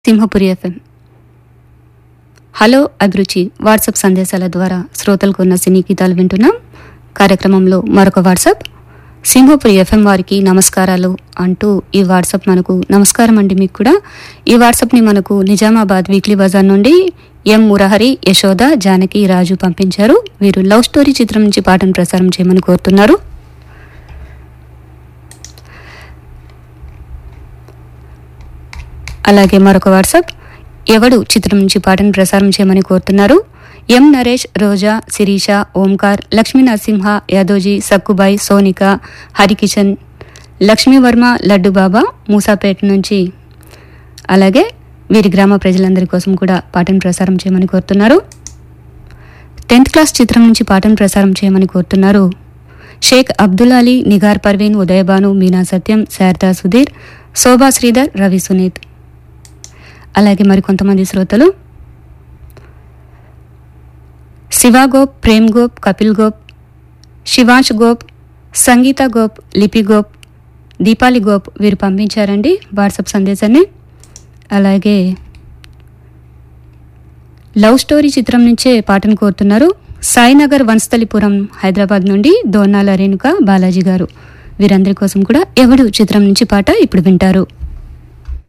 Simhapuri FM hello అభిరుచి WhatsApp సందేశాల ద్వారా శ్రోతలకు ఉన్న సినీ గీతాలు వింటున్నాం కార్యక్రమంలో మరొక వాట్సాప్ సింహపురి ఎఫ్ఎం వారికి నమస్కారాలు అంటూ ఈ వాట్సాప్ మనకు నమస్కారం అండి మీకు కూడా ఈ వాట్సాప్ని మనకు నిజామాబాద్ వీక్లీ బజార్ నుండి ఎం మురహరి యశోద జానకి రాజు పంపించారు వీరు లవ్ స్టోరీ చిత్రం నుంచి పాటను ప్రసారం చేయమని కోరుతున్నారు అలాగే మరొక వాట్సాప్ ఎవడు చిత్రం నుంచి పాటను ప్రసారం చేయమని కోరుతున్నారు ఎం నరేష్ రోజా శిరీష ఓంకార్ లక్ష్మీ నరసింహ యాదోజీ సక్కుబాయ్ సోనిక హరికిషన్ లక్ష్మీవర్మ లడ్డు బాబా మూసాపేట నుంచి అలాగే వీరి గ్రామ ప్రజలందరి కోసం కూడా పాటను ప్రసారం చేయమని కోరుతున్నారు టెన్త్ క్లాస్ చిత్రం నుంచి పాటను ప్రసారం చేయమని కోరుతున్నారు షేక్ అబ్దుల్ అలీ నిగార్ పర్వీన్ ఉదయభాను మీనా సత్యం శారదా సుధీర్ శోభా శ్రీధర్ రవి సునీత్ అలాగే మరికొంతమంది శ్రోతలు శివా గోప్ ప్రేమ్ గోప్ కపిల్ గోప్ శివాంశ్ గోప్ సంగీత గోప్ లిపి గోప్ దీపాలి గోప్ వీరు పంపించారండి వాట్సాప్ సందేశాన్ని అలాగే లవ్ స్టోరీ చిత్రం నుంచే పాటను కోరుతున్నారు సాయినగర్ వనస్థలిపురం హైదరాబాద్ నుండి దోర్నాల రేణుక బాలాజీ గారు వీరందరి కోసం కూడా ఎవడు చిత్రం నుంచి పాట ఇప్పుడు వింటారు